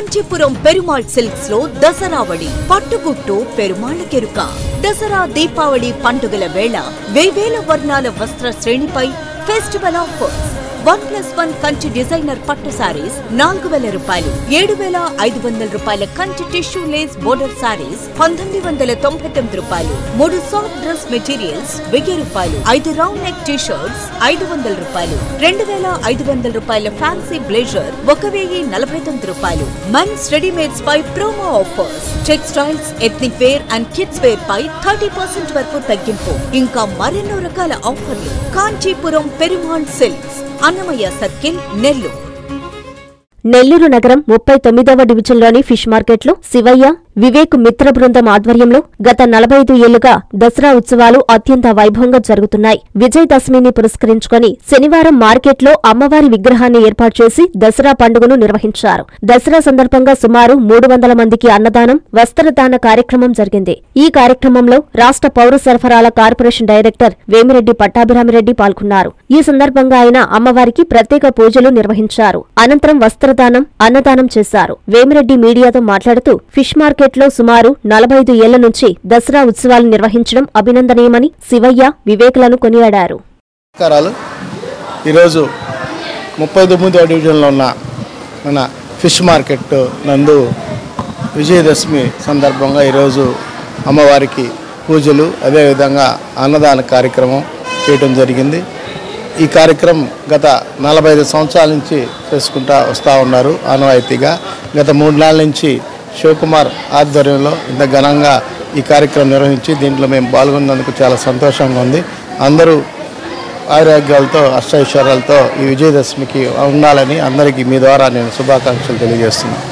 Kanchipuram Perumal silks లో దసరావళి పట్టుగుట్టు పెరుమాళ్ కెరుక దసరా దీపావళి పండుగల వేళ వేవేల వర్ణాల వస్త్ర శ్రేణిపై festival offers one plus one Kanchi designer పట్టు సారీస్ నాలుగు వేల రూపాయలు ఏడు వేల ఐదు వందల రూపాయల Kanchi tissue lace border sarees పంతొమ్మిది వందల తొంభై తొమ్మిది రూపాయలు మూడు సాఫ్ట్ డ్రెస్ మెటీరియల్స్ వెయ్యి రూపాయలు ఐదు రౌండ్ నెక్ టీ షర్ట్స్ ఐదు వందల రూపాయలు రెండు వేల ఐదు వందల రూపాయల ఫ్యాన్సీ బ్లేజర్ ఒక వెయ్యి నలభై తొమ్మిది రూపాయలు మెన్స్ రెడీమేడ్స్ పై promo offers textiles ethnic wear and kids wear పై థర్టీ పర్సెంట్ వరకు తగ్గింపు ఇంకా మరెన్నో రకాల ఆఫర్లు కాంచీపురం పెరుమాళ్ సిల్క్స్ అన్నమయ్య సర్కిల్ నెల్లూరు నెల్లూరు నగరం ముప్పై తొమ్మిదవ డివిజన్లోని ఫిష్ మార్కెట్లో శివయ్య వివేక్ మిత్ర బృందం ఆధ్వర్యంలో గత నలభై ఐదు ఏళ్లుగా దసరా ఉత్సవాలు అత్యంత వైభవంగా జరుగుతున్నాయి విజయదశమిని పురస్కరించుకొని శనివారం మార్కెట్లో అమ్మవారి విగ్రహాన్ని ఏర్పాటు చేసి దసరా పండుగను నిర్వహించారు దసరా సందర్భంగా సుమారు మూడు వందల మందికి అన్నదానం వస్త్రదాన కార్యక్రమం జరిగింది ఈ కార్యక్రమంలో రాష్ట్ర పౌర సరఫరాల కార్పొరేషన్ డైరెక్టర్ వేమిరెడ్డి పట్టాభిరామిరెడ్డి పాల్గొన్నారు ఈ సందర్భంగా ఆయన అమ్మవారికి ప్రత్యేక పూజలు నిర్వహించారు అనంతరం వస్త్రదానం అన్నదానం చేశారు వేమిరెడ్డి మీడియాతో మాట్లాడుతూ ఫిష్ మార్కెట్లో సుమారు నలభై ఐదు ఏళ్ల నుంచి దసరా ఉత్సవాలు నిర్వహించడం అభినందనీయమని శివయ్య వివేకులను కొనియాడారు నమస్కారాలు ఈరోజు ముప్పై తొమ్మిదో డివిజన్లో ఉన్న మన ఫిష్ మార్కెట్ నందు విజయదశమి సందర్భంగా ఈరోజు అమ్మవారికి పూజలు అదేవిధంగా అన్నదాన కార్యక్రమం చేయడం జరిగింది ఈ కార్యక్రమం గత నలభై ఐదు సంవత్సరాల నుంచి చేసుకుంటా వస్తూ ఉన్నారు ఆనవాయితీగా గత మూడు నెలల నుంచి శివకుమార్ ఆధ్వర్యంలో ఇంత ఘనంగా ఈ కార్యక్రమం నిర్వహించి దీంట్లో మేము పాల్గొన్నందుకు చాలా సంతోషంగా ఉంది అందరూ ఆరోగ్యాలతో అష్టైశ్వర్యాలతో ఈ విజయదశమికి ఉండాలని అందరికీ మీ ద్వారా నేను శుభాకాంక్షలు తెలియజేస్తున్నాను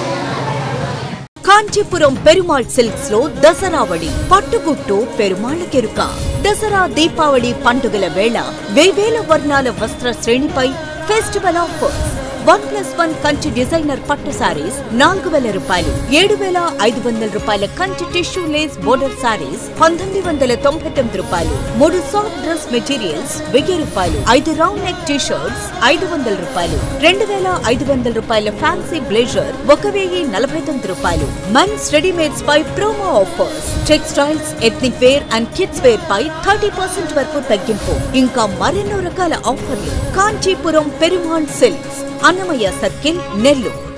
కాంచీపురం పెరుమాళ్ సిల్క్స్ లో దసరావళి పట్టుగుట్టు పెరుమాళ్ కెరుక దసరా దీపావళి పండుగల వేళ వేవేల వర్ణాల వస్త్ర శ్రేణిపై festival offers one plus one Kanchi designer పట్టు సారీస్ నాలుగు వేల రూపాయలు ఏడు వేల ఐదు వందల రూపాయల Kanchi tissue lace border sarees పంతొమ్మిది వందల తొంభై తొమ్మిది రూపాయలు మూడు సాఫ్ట్ డ్రెస్ మెటీరియల్స్ వెయ్యి రూపాయలు ఐదు రౌండ్ నెక్ టీ షర్ట్స్ ఐదు వందల రూపాయలు రెండు వేల ఐదు వందల రూపాయల ఫ్యాన్సీ బ్లేజర్ ఒక వెయ్యి నలభై తొమ్మిది రూపాయలు మెన్స్ రెడీమేడ్స్ పై promo offers textiles ethnic wear and kids wear పై థర్టీ పర్సెంట్ వరకు తగ్గింపు ఇంకా మరెన్నో రకాల ఆఫర్లు కాంచీపురం పెరుమాళ్ సిల్క్స్ అన్నమయ్య సర్కిల్ నెల్లూరు